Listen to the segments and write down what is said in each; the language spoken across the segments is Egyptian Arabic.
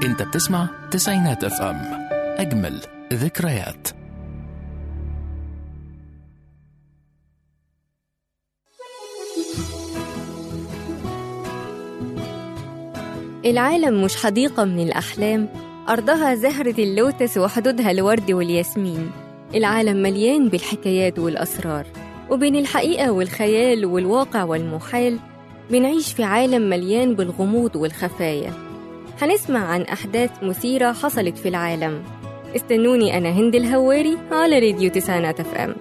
انت بتسمع تسعينات اف ام اجمل ذكريات العالم مش حديقة من الأحلام أرضها زهرة اللوتس وحدودها الورد والياسمين العالم مليان بالحكايات والأسرار وبين الحقيقة والخيال والواقع والمحال بنعيش في عالم مليان بالغموض والخفايا هنسمع عن أحداث مثيرة حصلت في العالم استنوني أنا هند الهواري على راديو تسعينات اف ام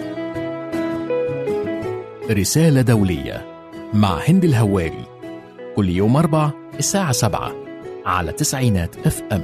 رسالة دولية مع هند الهواري كل يوم أربع الساعة سبعة على تسعينات اف ام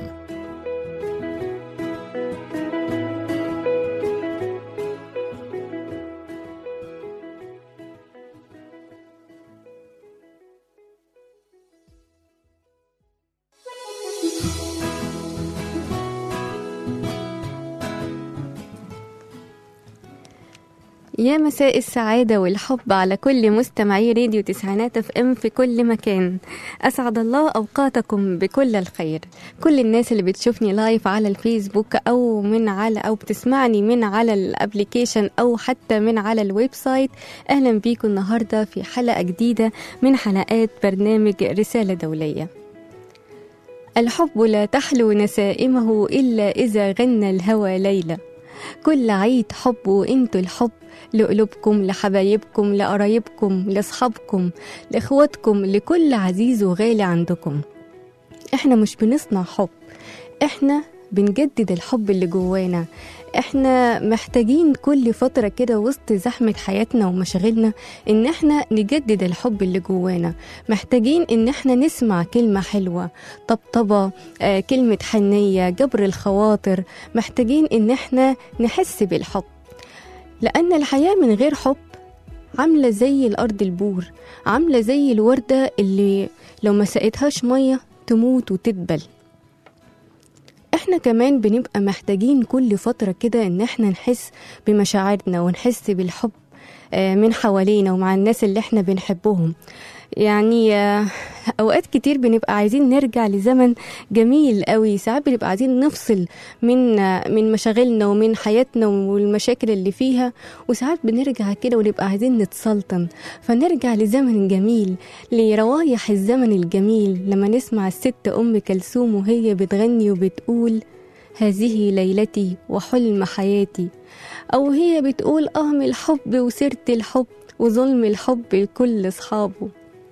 يا مساء السعادة والحب على كل مستمعي راديو تسعينات اف ام في كل مكان أسعد الله أوقاتكم بكل الخير كل الناس اللي بتشوفني لايف على الفيسبوك أو من على أو بتسمعني من على الابليكيشن أو حتى من على الويب سايت أهلا بيكم النهاردة في حلقة جديدة من حلقات برنامج رسالة دولية الحب لا تحلو نسائمه إلا إذا غنى الهوى ليلة كل عيد حب وانتوا الحب لقلوبكم لحبايبكم لقرايبكم لاصحابكم لاخواتكم لكل عزيز وغالي عندكم احنا مش بنصنع حب احنا بنجدد الحب اللي جوانا احنا محتاجين كل فترة كده وسط زحمة حياتنا ومشاغلنا ان احنا نجدد الحب اللي جوانا محتاجين ان احنا نسمع كلمة حلوة طبطبة آه كلمة حنية جبر الخواطر محتاجين ان احنا نحس بالحب لأن الحياة من غير حب عاملة زي الأرض البور عاملة زي الوردة اللي لو ما سقتهاش مية تموت وتدبل احنا كمان بنبقى محتاجين كل فترة كده ان احنا نحس بمشاعرنا ونحس بالحب آه، من حوالينا ومع الناس اللي احنا بنحبهم يعني آه، اوقات كتير بنبقى عايزين نرجع لزمن جميل قوي ساعات بنبقى عايزين نفصل من آه، من مشاغلنا ومن حياتنا والمشاكل اللي فيها وساعات بنرجع كده ونبقى عايزين نتسلطن فنرجع لزمن جميل لروايح الزمن الجميل لما نسمع الست ام كلثوم وهي بتغني وبتقول هذه ليلتي وحلم حياتي أو هي بتقول أهم الحب وسيرة الحب وظلم الحب لكل أصحابه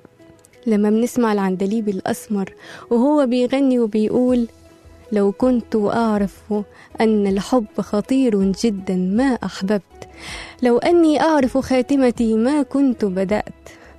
لما بنسمع العندليب الأسمر وهو بيغني وبيقول لو كنت أعرف أن الحب خطير جدا ما أحببت لو أني أعرف خاتمتي ما كنت بدأت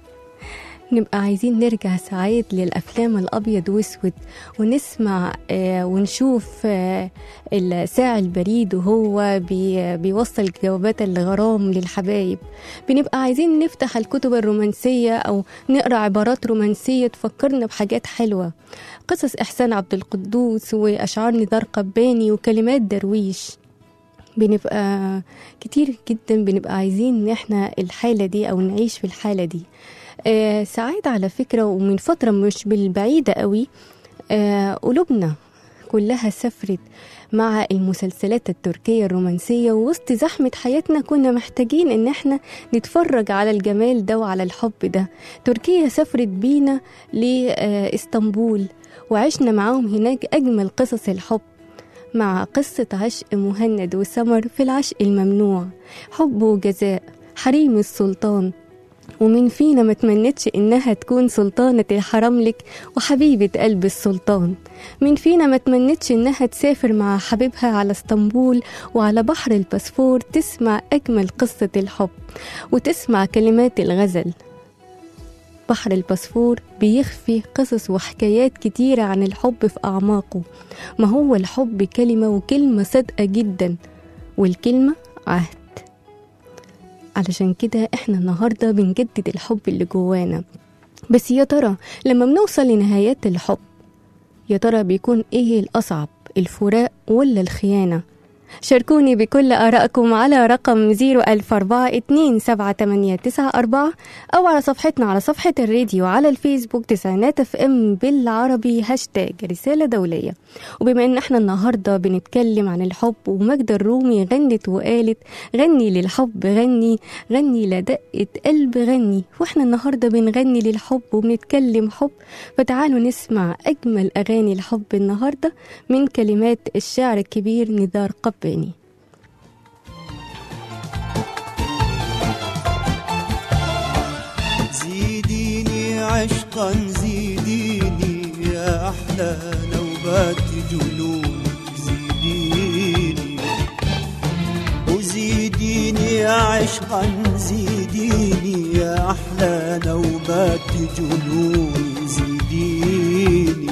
نبقى عايزين نرجع ساعات للأفلام الأبيض وأسود ونسمع آه ونشوف آه الساعي البريد وهو بي بيوصل جوابات الغرام للحبايب بنبقى عايزين نفتح الكتب الرومانسية أو نقرأ عبارات رومانسية تفكرنا بحاجات حلوة قصص إحسان عبد القدوس وأشعار نزار قباني وكلمات درويش بنبقى كتير جدا بنبقى عايزين ان احنا الحالة دي او نعيش في الحالة دي آه ساعات على فكرة ومن فترة مش بالبعيدة قوي آه قلوبنا كلها سافرت مع المسلسلات التركية الرومانسية ووسط زحمة حياتنا كنا محتاجين ان احنا نتفرج على الجمال ده وعلى الحب ده تركيا سافرت بينا لإسطنبول وعشنا معاهم هناك أجمل قصص الحب مع قصة عشق مهند وسمر في العشق الممنوع حب وجزاء حريم السلطان ومين فينا ما تمنتش إنها تكون سلطانة الحرملك وحبيبة قلب السلطان مين فينا ما تمنتش إنها تسافر مع حبيبها على اسطنبول وعلى بحر الباسفور تسمع أجمل قصة الحب وتسمع كلمات الغزل بحر الباسفور بيخفي قصص وحكايات كتيرة عن الحب في أعماقه ما هو الحب كلمة وكلمة صادقة جدا والكلمة عهد علشان كده احنا النهاردة بنجدد الحب اللي جوانا بس يا ترى لما بنوصل لنهايات الحب يا ترى بيكون ايه الأصعب الفراق ولا الخيانة شاركوني بكل آرائكم على رقم 004427894 أو على صفحتنا على صفحة الراديو على الفيسبوك تسعينات اف ام بالعربي هاشتاج رسالة دولية وبما ان احنا النهاردة بنتكلم عن الحب ومجد الرومي غنت وقالت غني للحب غني غني لدقة قلب غني واحنا النهاردة بنغني للحب وبنتكلم حب فتعالوا نسمع أجمل أغاني الحب النهاردة من كلمات الشاعر الكبير نزار قباني زيديني عشقا زيديني يا أحلى نوبات جنونك زيديني وزيديني عشقا زيديني يا أحلى نوبات جنوني زيديني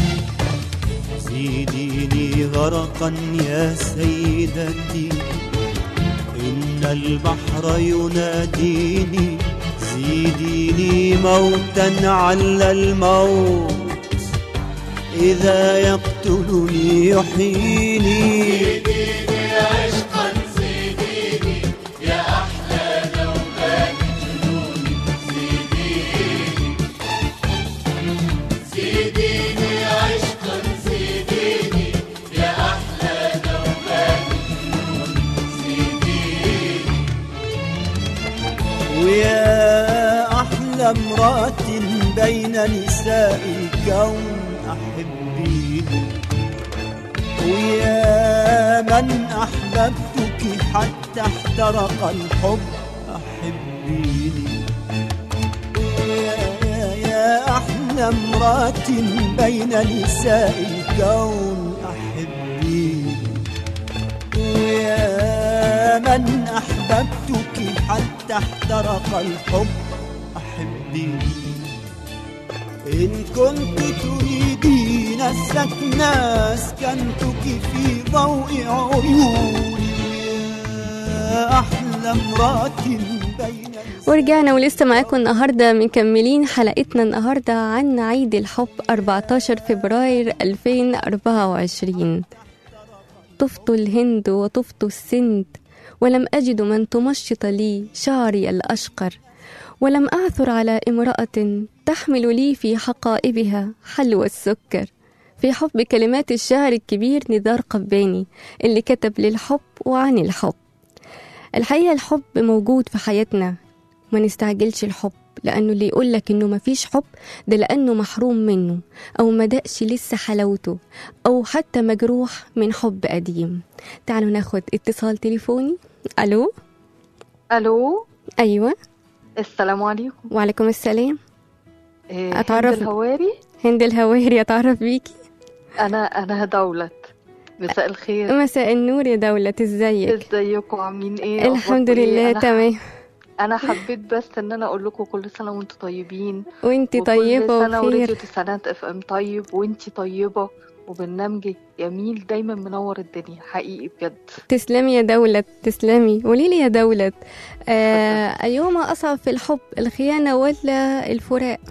زيديني غرقا يا سيدتي إن البحر يناديني زيديني موتا على الموت إذا يقتلني يحييني ويا أحلى امرأة بين نساء الكون أحبيني ويا من أحببتك حتى احترق الحب أحبيني ويا يا, يا أحلى امرأة بين نساء الكون أحبيني ويا من أحببتك حتى احترق الحب أحبيني إن كنت تريدين السكن أسكنتك في ضوء عيوني ويا أحلى امرأة بين ورجعنا ولسه معاكم النهارده مكملين حلقتنا النهارده عن عيد الحب 14 فبراير 2024 طفت الهند وطفت السند ولم أجد من تمشط لي شعري الأشقر ولم أعثر على امرأة تحمل لي في حقائبها حلوى السكر في حب كلمات الشاعر الكبير نزار قباني اللي كتب للحب وعن الحب الحقيقة الحب موجود في حياتنا ما نستعجلش الحب لأنه اللي يقولك إنه مفيش حب ده لأنه محروم منه أو ما دقش لسه حلاوته أو حتى مجروح من حب قديم تعالوا ناخد اتصال تليفوني ألو الو أيوة السلام عليكم وعليكم السلام إيه، أتعرف- هند الهواري هند الهواري أتعرف بيكي انا انا دولت مساء الخير مساء النور يا دولة ازيك ازيكم عاملين ايه الحمد أخباركم إيه؟ لله أنا تمام انا حبيت بس ان انا اقول لكم كل سنه وانتم طيبين وانتي طيبة وكل سنه وراديو وبخير تسعينات اف ام طيب وانتي طيبه وبرنامجك جميل دايما منور الدنيا حقيقي بجد تسلمي يا دولة تسلمي قولي لي يا دولة آه أيهما أصعب في الحب الخيانة ولا الفراق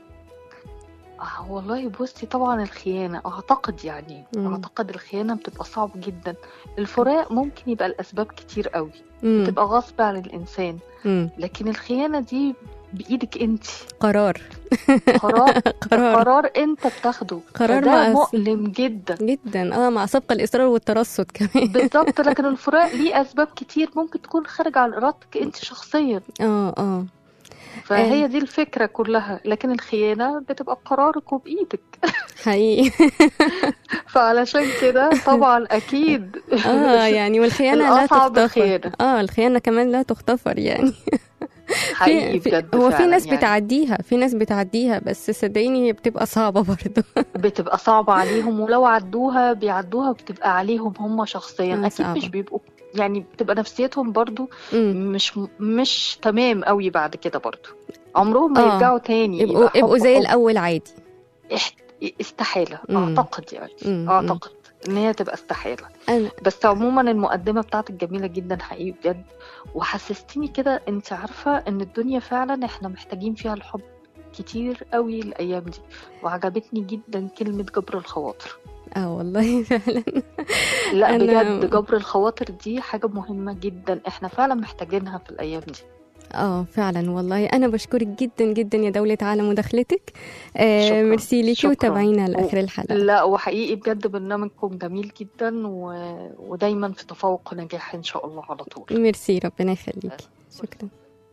آه والله بصي طبعا الخيانة أعتقد يعني مم. أعتقد الخيانة بتبقى صعب جدا الفراق ممكن يبقى الأسباب كتير قوي مم. بتبقى غصب عن الإنسان مم. لكن الخيانة دي بإيدك أنت قرار قرار قرار قرار أنت بتاخده قرار ده مأس- مؤلم جدا جدا اه مع سبق الإصرار والترصد كمان بالظبط لكن الفراق ليه أسباب كتير ممكن تكون خارج عن إرادتك أنت شخصيا اه اه فهي دي الفكرة كلها لكن الخيانة بتبقى بقرارك وبإيدك حقيقي فعلشان كده طبعا أكيد اه يعني والخيانة لا الأصعب تغتفر الخيانة. اه الخيانة كمان لا تغتفر يعني حقيقي في بجد هو في فعلاً ناس يعني. بتعديها في ناس بتعديها بس صدقيني هي بتبقى صعبة برضه بتبقى صعبة عليهم ولو عدوها بيعدوها بتبقى عليهم هم شخصيا آه، اكيد مش صعبة. بيبقوا يعني بتبقى نفسيتهم برضو مم. مش مش تمام قوي بعد كده برضو عمرهم ما آه. يرجعوا تاني يبقوا يبقى حب يبقوا زي حب. الأول عادي احت- استحالة مم. اعتقد يعني مم. اعتقد ان هي تبقى استحالة أنا بس عموما المقدمة بتاعتك جميلة جدا حقيقي بجد وحسستيني كده انت عارفة ان الدنيا فعلا احنا محتاجين فيها الحب كتير قوي الايام دي وعجبتني جدا كلمة جبر الخواطر اه والله فعلا لا أنا- بجد جبر الخواطر دي حاجة مهمة جدا احنا فعلا محتاجينها في الأيام دي اه فعلا والله انا بشكرك جدا جدا يا دولة على مداخلتك آه شكراً. ميرسي ليكي شكراً. وتابعينا لاخر الحلقة لا وحقيقي بجد برنامجكم جميل جدا و... ودايما في تفوق ونجاح ان شاء الله على طول ميرسي ربنا يخليكي شكرا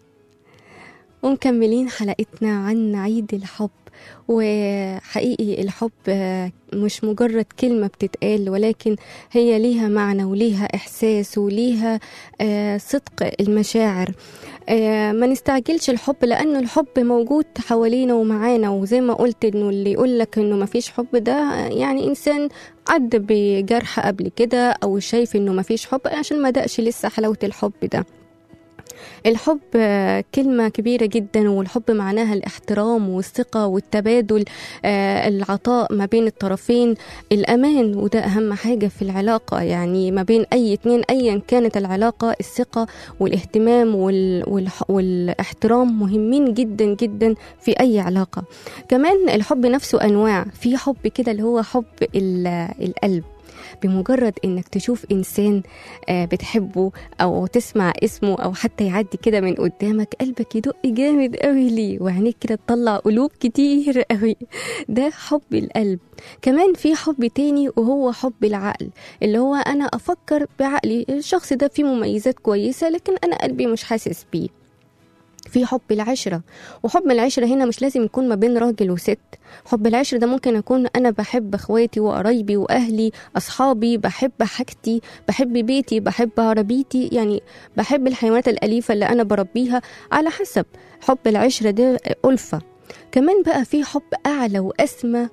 ومكملين حلقتنا عن عيد الحب وحقيقي الحب آه، مش مجرد كلمة بتتقال ولكن هي ليها معنى وليها إحساس وليها آه، صدق المشاعر آه، ما نستعجلش الحب لأنه الحب موجود حوالينا ومعانا وزي ما قلت إنه اللي يقولك إنه مفيش حب ده آه، يعني إنسان عدى بجرح قبل كده أو شايف إنه مفيش حب عشان ما دقش لسه حلاوة الحب ده الحب آه، كلمة كبيرة جدا والحب معناها الاحترام والثقة والتبادل آه، العطاء ما بين الطرفين الأمان وده أهم حاجة في العلاقة يعني ما بين أي اتنين أيا كانت العلاقة الثقة والاهتمام وال... والح... والاحترام مهمين جدا جدا في أي علاقة كمان الحب نفسه أنواع في حب كده اللي هو حب ال... القلب بمجرد انك تشوف انسان آه، بتحبه او تسمع اسمه او حتى يعدي كده من قدامك قلبك يدق جامد قوي ليه وعينيك كده تطلع قلوب كتير قوي ده حب القلب كمان في حب تاني وهو حب العقل اللي هو انا افكر بعقلي الشخص ده فيه مميزات كويسة لكن انا قلبي مش حاسس بيه في حب العشرة وحب العشرة هنا مش لازم يكون ما بين راجل وست حب العشرة ده ممكن أكون أنا بحب أخواتي وقرايبي وأهلي أصحابي بحب حاجتي بحب بيتي بحب عربيتي يعني بحب الحيوانات الأليفة اللي أنا بربيها على حسب حب العشرة ده ألفة كمان بقى في حب أعلى وأسمى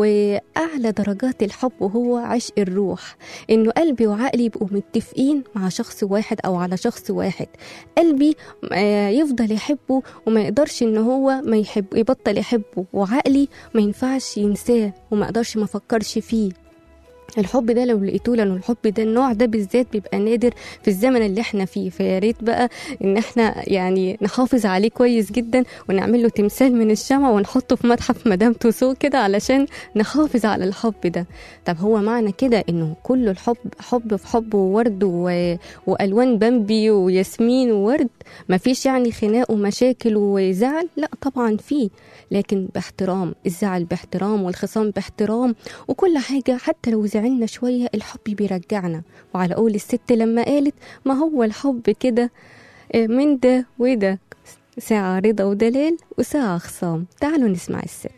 وأعلى درجات الحب وهو عشق الروح إنه قلبي وعقلي يبقوا متفقين مع شخص واحد أو على شخص واحد قلبي آه، يفضل يحبه وما يقدرش إن هو ما يحب يبطل يحبه وعقلي ما ينفعش ينساه وما يقدرش ما فكرش فيه الحب ده لو لقيتوه لانه الحب ده النوع ده بالذات بيبقى نادر في الزمن اللي احنا فيه فيا ريت بقى ان احنا يعني نحافظ عليه كويس جدا ونعمل له تمثال من الشمع ونحطه في متحف مدام توسو كده علشان نحافظ على الحب ده طب هو معنى كده انه كله الحب حب في حب وورد و... والوان بامبي وياسمين وورد مفيش يعني خناق ومشاكل وزعل لا طبعا فيه لكن باحترام الزعل باحترام والخصام باحترام وكل حاجة حتى لو زعلنا شوية الحب بيرجعنا وعلى قول الست لما قالت ما هو الحب كده آه، من ده وده ساعة رضا ودلال وساعة خصام تعالوا نسمع الست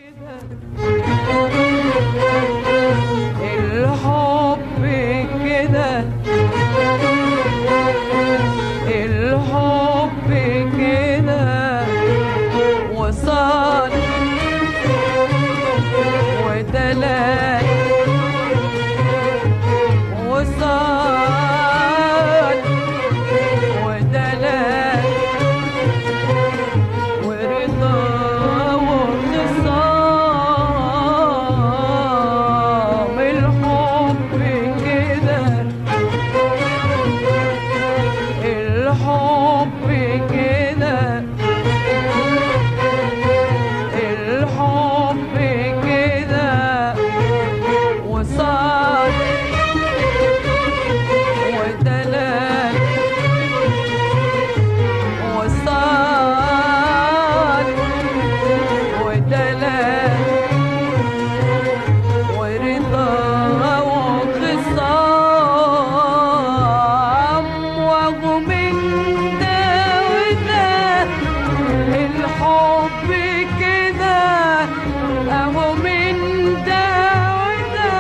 الحب كده الحب كده وصال ودلال وصال ودلال ورضا وخصام الحب كده الحب كده الحب كده وصال ودلال وصال ودلال ورضا وخصام وهو من ده وده الحب كده اهو من ده وده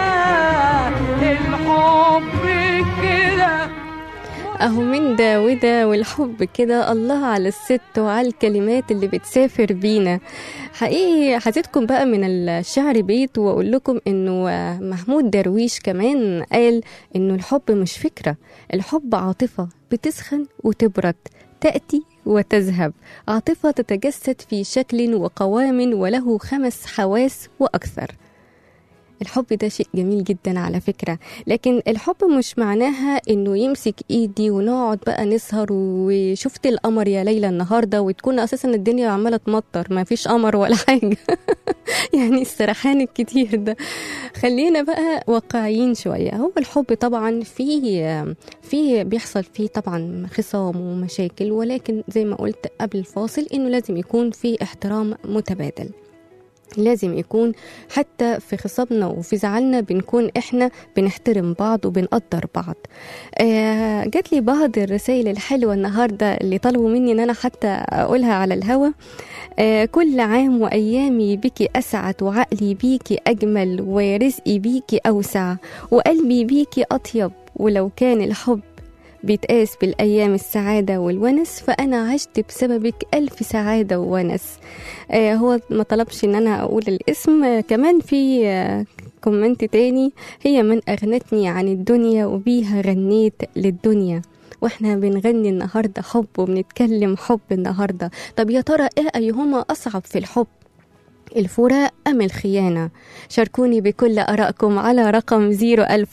الحب كده اهو من ده وده والحب كده الله على الست وعلى الكلمات اللي بتسافر بينا حقيقي هزيدكم بقى من الشعر بيت واقول لكم انه آه، محمود درويش كمان قال انه الحب مش فكرة الحب عاطفة بتسخن وتبرد تأتي وتذهب عاطفة تتجسد في شكل وقوام وله خمس حواس وأكثر الحب ده شيء جميل جدا على فكرة لكن الحب مش معناها انه يمسك ايدي ونقعد بقى نسهر وشفت القمر يا ليلى النهاردة وتكون اساسا الدنيا عمالة تمطر ما فيش قمر ولا حاجة يعني السرحان الكتير ده خلينا بقى واقعيين شوية هو الحب طبعا فيه فيه بيحصل فيه طبعا خصام ومشاكل ولكن زي ما قلت قبل الفاصل انه لازم يكون في احترام متبادل لازم يكون حتى في خصامنا وفي زعلنا بنكون احنا بنحترم بعض وبنقدر بعض آه جات لي بعض الرسائل الحلوه النهارده اللي طلبوا مني ان انا حتى اقولها على الهوا آه كل عام وايامي بك اسعد وعقلي بيكي اجمل ورزقي بيكي اوسع وقلبي بيكي اطيب ولو كان الحب بيتقاس بالأيام السعادة والونس فأنا عشت بسببك ألف سعادة وونس آه هو ما طلبش إن أنا أقول الاسم آه كمان في آه كومنت تاني هي من أغنتني عن الدنيا وبيها غنيت للدنيا واحنا بنغني النهارده حب وبنتكلم حب النهارده طب يا ترى ايه ايهما اصعب في الحب الفراق أم الخيانة شاركوني بكل أرائكم على رقم 004278994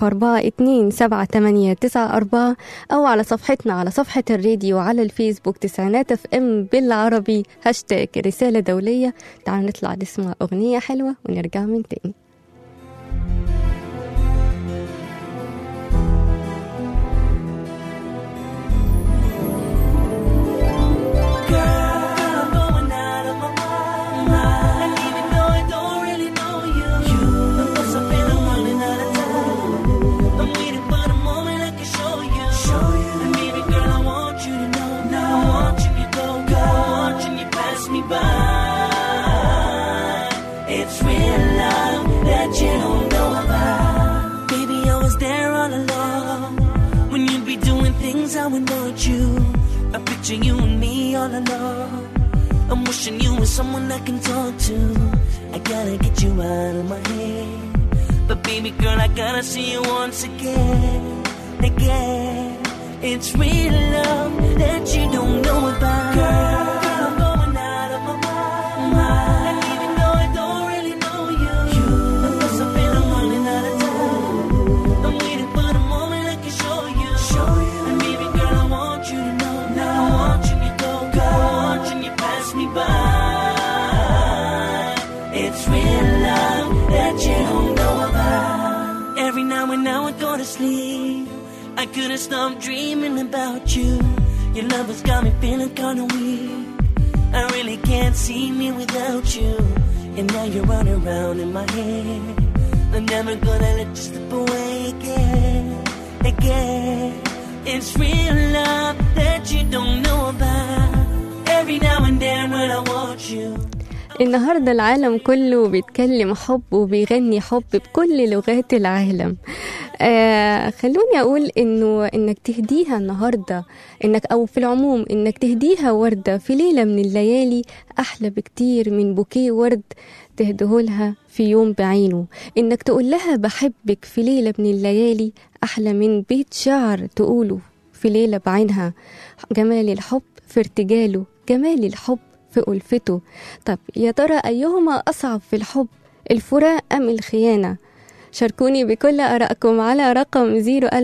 أو على صفحتنا على صفحة الراديو على الفيسبوك تسعينات اف ام بالعربي هاشتاج رسالة دولية تعالوا نطلع نسمع أغنية حلوة ونرجع من تاني I'm going out of my mind. And even though I don't really know you, of course I've been running out of time. I'm waiting for the moment I can show you. And baby girl, I want you to know. I'm watching you go, go. I'm watching you pass me by. It's real love that you don't know about. Baby, I was there all along. When you'd be doing things I would want you. I picture you and me all alone. I'm wishing you were someone I can talk to. I gotta get you out of my head. But baby girl, I gotta see you once again. Again. It's real love that you don't know about. Girl, I'm going out of my mind. And even though I don't really know you, of course I've been running out of time. I'm waiting for the moment I can show you. And baby girl, I want you to know. I'm watching you go, go. I'm watching you pass me by. It's real love that you don't know about. Every now and now I go to sleep. I couldn't stop dreaming about you. Your love has got me feeling kinda weak. I really can't see me without you. And now you're running around in my head. I'm never gonna let you slip away again, again. It's real love that you don't know about. Every now and then when I want you. النهارده العالم كله بيتكلم حب وبيغني حب بكل لغات العالم آه خلوني اقول انه انك تهديها النهارده انك او في العموم انك تهديها ورده في ليله من الليالي احلى بكتير من بوكيه ورد تهدهولها في يوم بعينه انك تقول لها بحبك في ليله من الليالي احلى من بيت شعر تقوله في ليله بعينها جمال الحب في ارتجاله جمال الحب في ألفته طب يا ترى أيهما أصعب في الحب الفراق أم الخيانة شاركوني بكل آرائكم على رقم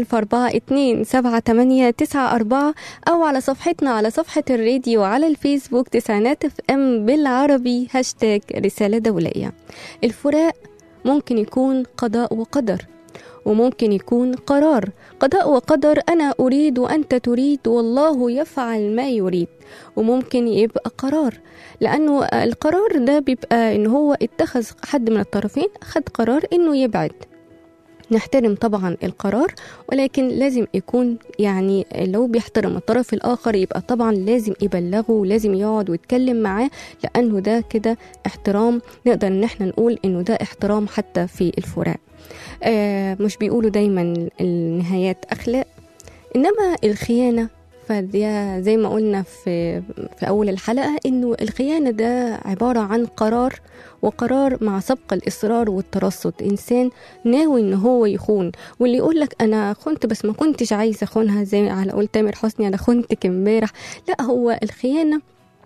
004278994 أو على صفحتنا على صفحة الراديو على الفيسبوك تسعينات اف ام بالعربي هاشتاج رسالة دولية الفراق ممكن يكون قضاء وقدر وممكن يكون قرار قضاء وقدر أنا أريد وأنت تريد والله يفعل ما يريد وممكن يبقى قرار لأنه القرار ده بيبقى إن هو اتخذ حد من الطرفين خد قرار إنه يبعد نحترم طبعا القرار ولكن لازم يكون يعني لو بيحترم الطرف الآخر يبقى طبعا لازم يبلغه ولازم يقعد ويتكلم معاه لأنه ده كده احترام نقدر إن احنا نقول إنه ده احترام حتى في الفراق آه مش بيقولوا دايما النهايات أخلاق إنما الخيانة فدي زي ما قلنا في في أول الحلقة إنه الخيانة ده عبارة عن قرار وقرار مع سبق الإصرار والترصد إنسان ناوي إن هو يخون واللي يقول لك أنا خنت بس ما كنتش عايزة أخونها زي على قول تامر حسني أنا خنتك امبارح لا هو الخيانة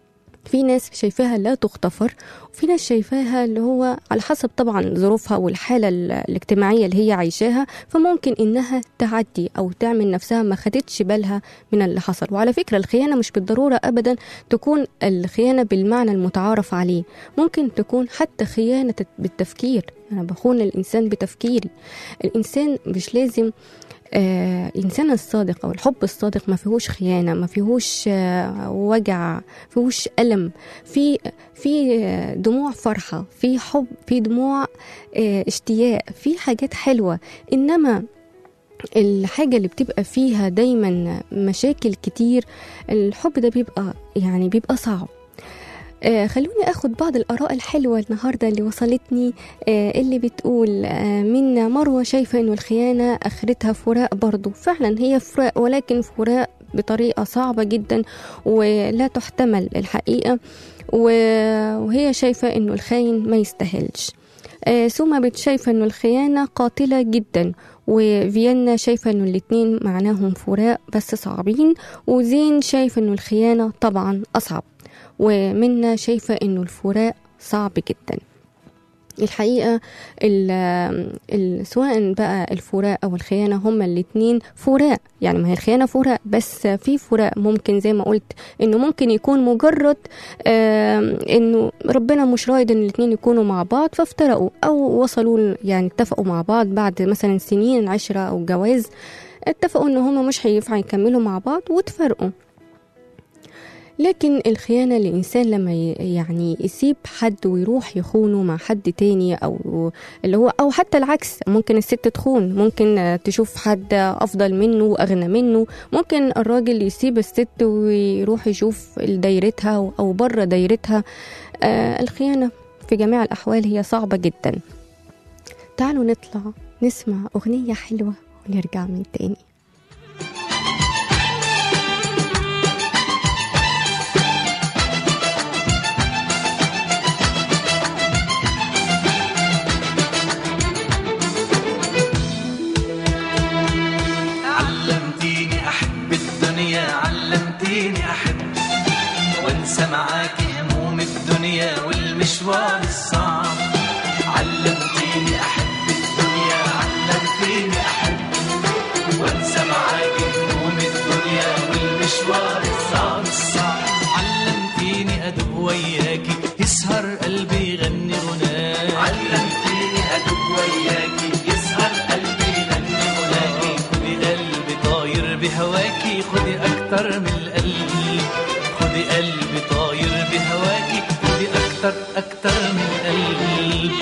في ناس شايفاها لا تغتفر وفي ناس شايفاها اللي هو على حسب طبعا ظروفها والحالة ال- الاجتماعية اللي هي عايشاها فممكن إنها تعدي أو تعمل نفسها ما خدتش بالها من اللي حصل وعلى فكرة الخيانة مش بالضرورة أبدا تكون الخيانة بالمعنى المتعارف عليه ممكن تكون حتى خيانة بالتفكير أنا بخون الإنسان بتفكيري الإنسان مش لازم آه الإنسان الصادق أو الحب الصادق ما فيهوش خيانة ما فيهوش آه وجع ما فيهوش ألم في في آه، دموع فرحة في حب في دموع آه اشتياق في حاجات حلوة إنما الحاجة اللي بتبقى فيها دايما مشاكل كتير الحب ده بيبقى يعني بيبقى صعب آه خلوني اخد بعض الاراء الحلوه النهارده اللي وصلتني آه اللي بتقول آه من مروه شايفه انه الخيانه اخرتها فراق برضو فعلا هي فراق ولكن فراق بطريقه صعبه جدا ولا تحتمل الحقيقه و- وهي شايفه انه الخاين ما يستاهلش آه سوما بت شايفه انه الخيانه قاتله جدا وفيينا شايفه انه الاتنين معناهم فراق بس صعبين وزين شايف انه الخيانه طبعا اصعب ومنا شايفة إنه الفراق صعب جدا الحقيقة ال- ال- سواء بقى الفراق أو الخيانة هما الاتنين فراق يعني ما هي الخيانة فراق بس في فراق ممكن زي ما قلت إنه ممكن يكون مجرد آم، إنه ربنا مش رايد إن الاتنين يكونوا مع بعض فافترقوا أو وصلوا ل- يعني اتفقوا مع بعض بعد مثلا سنين عشرة أو جواز اتفقوا إن هما مش هينفع يكملوا مع بعض واتفرقوا لكن الخيانة الإنسان لما ي- يعني يسيب حد ويروح يخونه مع حد تاني أو اللي هو أو حتى العكس ممكن الست تخون ممكن آه، تشوف حد أفضل منه وأغنى منه ممكن الراجل يسيب الست ويروح يشوف دايرتها أو بره دايرتها آه الخيانة في جميع الأحوال هي صعبة جدا تعالوا نطلع نسمع أغنية حلوة ونرجع من تاني علمتيني احب الدنيا علمتيني احب وانسى معاك هموم الدنيا والمشوار الصعب علمتيني احب الدنيا علمتيني احب وانسى معاك هموم الدنيا والمشوار الصعب الصعب علمتيني ادب وياكي يسهر قلبي يغني غناك علمتيني ادب وياكي يسهر قلبي يغني غناكي خدي قلبي طاير بهواكي خدي اكتر من القلب خدي قلبي طاير بهواكي خدي اكتر اكتر من القلب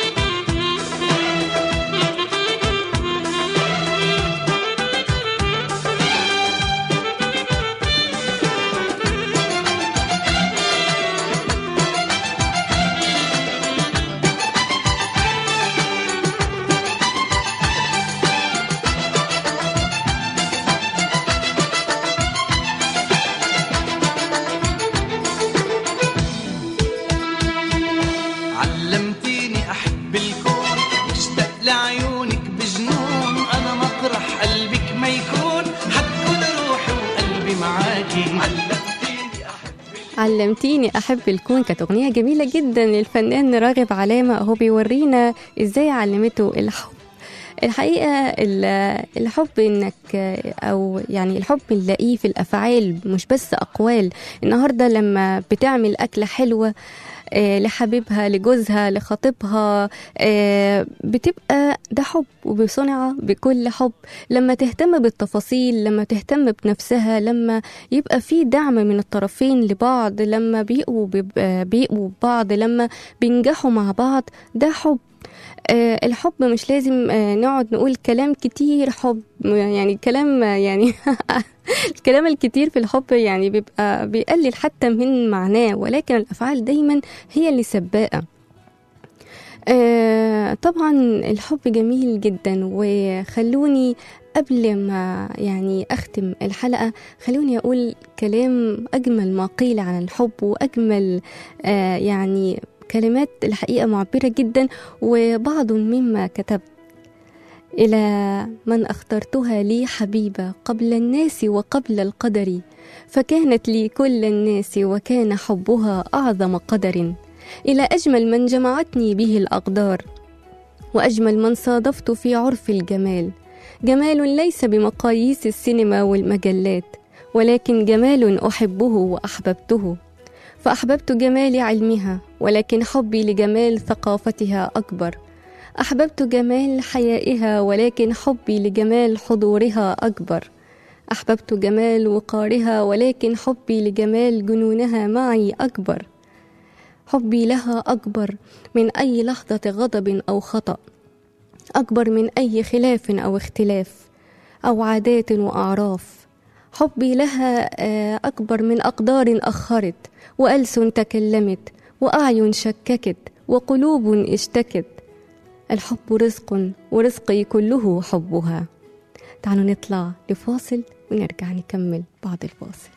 علمتيني احب الكون اشتاق لعيونك بجنون انا مطرح قلبك ما يكون حتكون روحي وقلبي معاكي علمتيني احب علمتيني احب الكون كانت اغنيه جميله جدا للفنان راغب علامه هو بيورينا ازاي علمته الحب الحقيقه ال- الحب انك او يعني الحب نلاقيه في الافعال مش بس اقوال النهارده لما بتعمل اكله حلوه آه، لحبيبها لجوزها لخطيبها آه، بتبقى ده حب وبصنعة بكل حب لما تهتم بالتفاصيل لما تهتم بنفسها لما يبقى في دعم من الطرفين لبعض لما بيقوا بيبقى- بيقوا ببعض لما بينجحوا مع بعض ده حب آه، الحب مش لازم آه، نقعد نقول كلام كتير حب يعني كلام آه، يعني الكلام الكتير في الحب يعني بيبقى بيقلل حتى من معناه ولكن الأفعال دايما هي اللي سباقة آه، طبعا الحب جميل جدا وخلوني قبل ما يعني أختم الحلقة خلوني أقول كلام أجمل ما قيل عن الحب وأجمل آه، يعني كلمات الحقيقة معبرة جدا وبعض مما كتبت إلى من اخترتها لي حبيبة قبل الناس وقبل القدر فكانت لي كل الناس وكان حبها أعظم قدر إلى أجمل من جمعتني به الأقدار وأجمل من صادفت في عرف الجمال جمال ليس بمقاييس السينما والمجلات ولكن جمال أحبه وأحببته فأحببت جمال علمها ولكن حبي لجمال ثقافتها أكبر أحببت جمال حيائها ولكن حبي لجمال حضورها أكبر أحببت جمال وقارها ولكن حبي لجمال جنونها معي أكبر حبي لها أكبر من أي لحظة غضب أو خطأ أكبر من أي خلاف أو اختلاف أو عادات وأعراف حبي لها آه، أكبر من أقدار أخرت وألسن تكلمت وأعين شككت وقلوب اشتكت الحب رزق ورزقي كله حبها تعالوا نطلع لفاصل ونرجع نكمل بعد الفاصل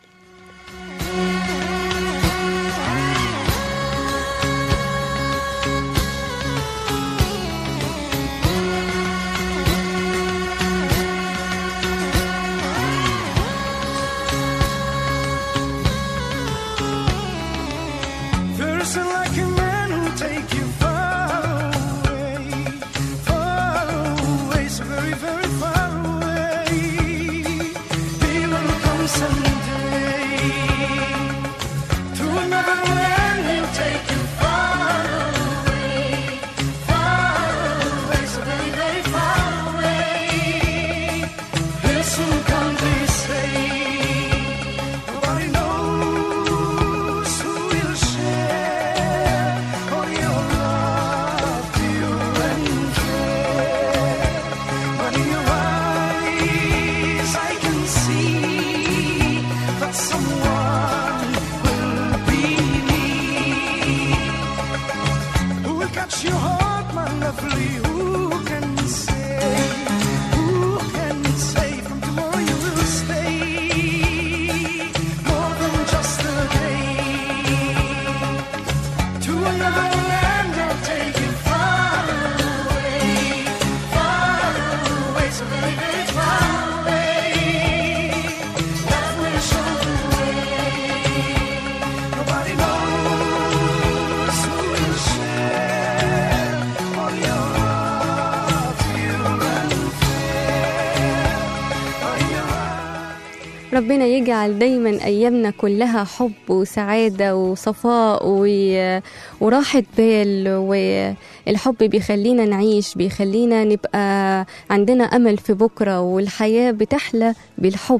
Person like a man who'll take you far away, far away, so very, very far away. He will come someday to another land. He'll take you far away, far away, so very, very far away. He'll soon come, they say. Nobody knows who will share all your love, pure and fair. But in your eyes, I can see that someone will be me. Who will catch your heart, my lovely? Who can say? Who can say from tomorrow you will stay more than just a day? To another land, I'll take you far away, far away, so very, very far away. Love will show the way. Nobody knows who will share all your love, pure and fair. Are you right? ربنا يجعل دايما ايامنا كلها حب وسعاده وصفاء و- وراحه بال والحب بيخلينا نعيش بيخلينا نبقى عندنا امل في بكره والحياه بتحلى بالحب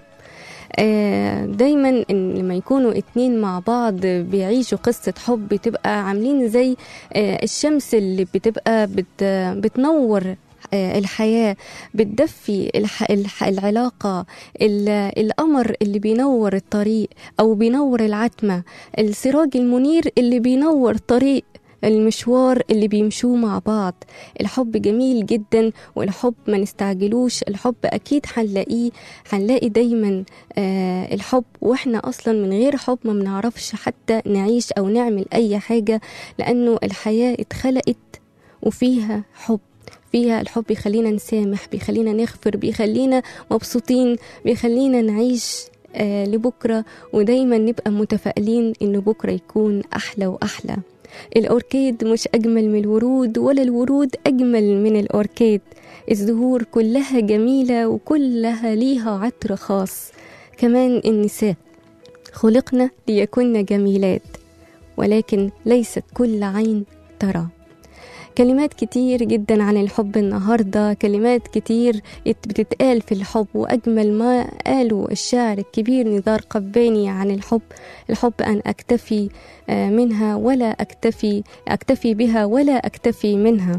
آه، دايما ان لما يكونوا اتنين مع بعض بيعيشوا قصة حب بتبقى عاملين زي آه، الشمس اللي بتبقى بت بتنور آه، الحياة بتدفي الح... الح... العلاقة ال... القمر اللي بينور الطريق أو بينور العتمة السراج المنير اللي بينور طريق المشوار اللي بيمشوه مع بعض الحب جميل جدا والحب ما نستعجلوش الحب أكيد هنلاقيه هنلاقي دايما آه الحب واحنا أصلا من غير حب ما بنعرفش حتى نعيش أو نعمل أي حاجة لأنه الحياة اتخلقت وفيها حب فيها الحب بيخلينا نسامح بيخلينا نغفر بيخلينا مبسوطين بيخلينا نعيش آه لبكرة ودايما نبقى متفائلين إن بكرة يكون أحلى وأحلى الأوركيد مش أجمل من الورود ولا الورود أجمل من الأوركيد الزهور كلها جميلة وكلها ليها عطر خاص كمان النساء خلقنا ليكن جميلات ولكن ليست كل عين ترى كلمات كتير جدا عن الحب النهاردة كلمات كتير ات- بتتقال في الحب وأجمل ما قالوا الشاعر الكبير نزار قباني عن الحب الحب أن أكتفي آه، منها ولا أكتفي أكتفي بها ولا أكتفي منها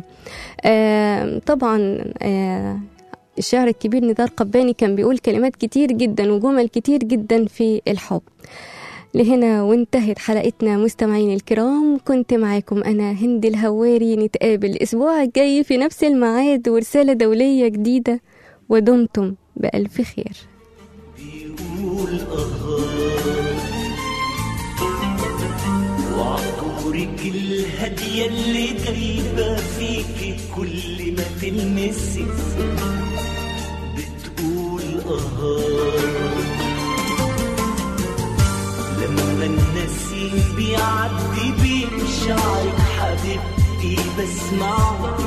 آه، طبعا آه، الشاعر الكبير نزار قباني كان بيقول كلمات كتير جدا وجمل كتير جدا في الحب لهنا وانتهت حلقتنا مستمعين الكرام كنت معاكم أنا هند الهواري نتقابل الأسبوع الجاي في نفس الميعاد ورسالة دولية جديدة ودمتم بألف خير بيقول أهات وعطور نورك الهادية اللي دايبة فيكي كل ما تلمسي بتقول اه لما النسيم بيعدي بين شعرك حبيبتي بسمعه